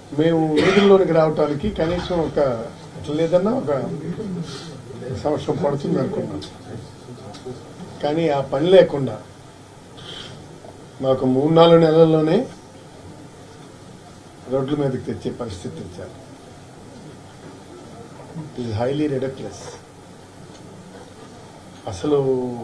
మేము వీధుల్లోనికి రావటానికి కనీసం ఒక ఎట్లా లేదన్నా ఒక సంవత్సరం పడుతుంది అనుకున్నాం కానీ ఆ పని లేకుండా మాకు మూడు నాలుగు నెలల్లోనే రోడ్ల మీదకి తెచ్చే పరిస్థితి తెచ్చారు ఇది హైలీ రెడక్లెస్ అసలు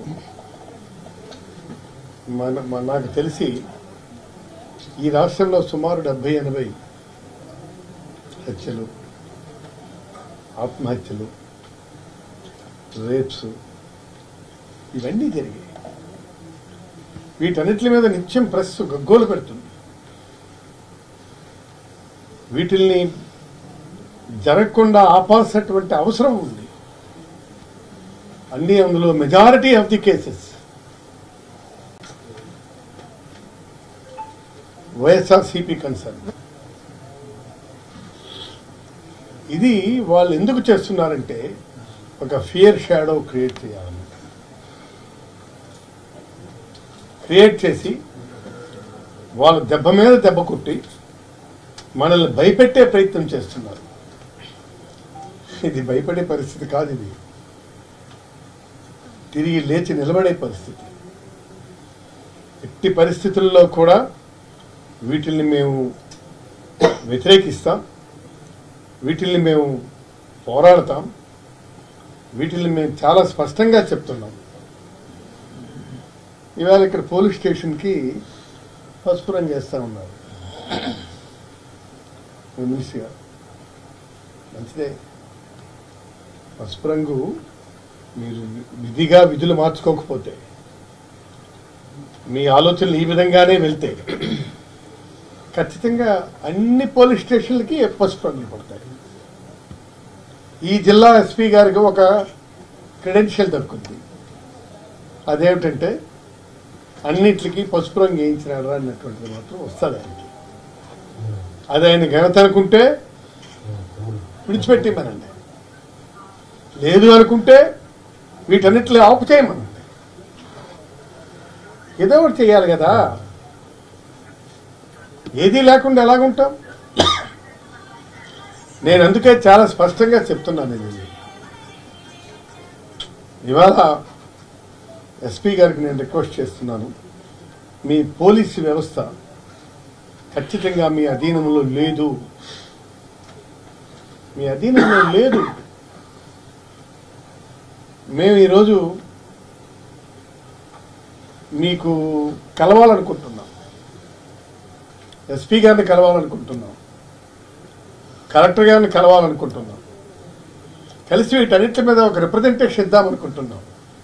మన మన- నాకు తెలిసి ఈ రాష్ట్రంలో సుమారు డెబ్బై ఎనభై హత్యలు ఆత్మహత్యలు రేప్స్ ఇవన్నీ జరిగాయి వీటన్నిటి మీద నిత్యం ప్రెస్ గగ్గోలు పెడుతుంది వీటిల్ని జరగకుండా ఆపాల్సినటువంటి అవసరం ఉంది అన్ని అందులో majority of the cases YSRCP concern ఇది వాళ్ళు ఎందుకు చేస్తున్నారంటే ఒక ఫియర్ షాడో క్రియేట్ చేయాలని క్రియేట్ చేసి వాళ్ళు దెబ్బ మీద దెబ్బ కొట్టి మనల్ని భయపెట్టే ప్రయత్నం చేస్తున్నారు ఇది భయపడే పరిస్థితి కాదు ఇది తిరిగి లేచి నిలబడే పరిస్థితి ఎట్టి పరిస్థితుల్లో కూడా వీటిల్ని మేము వ్యతిరేకిస్తాం వీటిల్ని మేము పోరాడతాం వీటిల్ని మేము చాలా స్పష్టంగా చెప్తున్నాం ఇవాళ ఇక్కడ పోలీస్ స్టేషన్కి పసుపు రంగు వేస్తూ ఉన్నారు మినిస్టర్ గారు మంచిదే పసుపు రంగు మీరు విధిగా విధులు మార్చుకోకపోతే మీ ఆలోచనలు ఈ విధంగానే వెళ్తే ఖచ్చితంగా అన్ని పోలీస్ స్టేషన్లకి పసుపు రంగులు పడతాయి ఈ జిల్లా ఎస్పీ గారికి ఒక క్రెడెన్షియల్ దక్కుద్ది అదేమిటంటే అన్నిటికీ పసుపు రంగు వేయించినాడు అన్నటువంటిది మాత్రం వస్తుంది ఆయనకి అది ఆయన ఘనత అనుకుంటే విడిచిపెట్టేమనండి లేదు అనుకుంటే వీటన్నిటిని ఆపు చేయమనండి ఏదో ఒకటి చేయాలి కదా ఏదీ లేకుండా ఎలాగుంటాం నేను అందుకే చాలా స్పష్టంగా చెప్తున్నాను ఇది ఇవాళ ఎస్పీ గారికి నేను రిక్వెస్ట్ చేస్తున్నాను మీ పోలీసు వ్యవస్థ ఖచ్చితంగా మీ అధీనంలో లేదు మీ అధీనంలో లేదు మేము ఈరోజు మీకు కలవాలనుకుంటున్నాం ఎస్పీ గారిని కలవాలనుకుంటున్నాం కలెక్టర్ గారిని కలవాలనుకుంటున్నాం కలిసి వీటన్నిటి మీద ఒక రిప్రజెంటేషన్ ఇద్దామనుకుంటున్నాం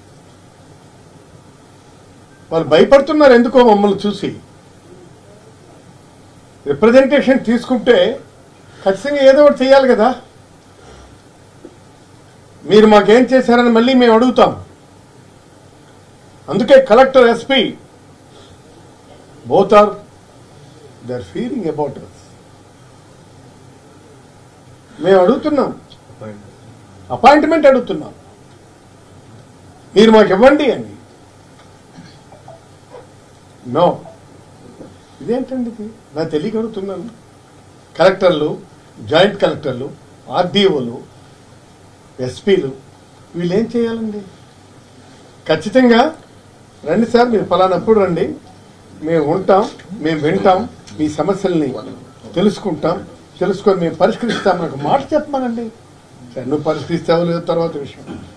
వాళ్ళు భయపడుతున్నారు ఎందుకో మమ్మల్ని చూసి రిప్రజెంటేషన్ తీసుకుంటే ఖచ్చితంగా ఏదో ఒకటి చేయాలి కదా మీరు మాకేం చేశారని మళ్ళీ మేము అడుగుతాం అందుకే collector SP both are they are feeling about us మేము అడుగుతున్నాం అపాయింట్మెంట్ అడుగుతున్నాం మీరు మాకు ఇవ్వండి అని నో ఇదేంటండి ఇది నా తెలియక అడుగుతున్నాను కలెక్టర్లు జాయింట్ కలెక్టర్లు ఆర్డీఓలు ఎస్పీలు వీళ్ళు ఏం చేయాలండి ఖచ్చితంగా రండి సార్ మీరు ఫలానప్పుడు రండి మేము ఉంటాం మేము వింటాం మీ సమస్యల్ని తెలుసుకుంటాం తెలుసుకొని మేము పరిష్కరిస్తాం నాకు మాట చెప్పమనండి సరే నువ్వు పరిష్కరిస్తావు లేదో తర్వాత విషయం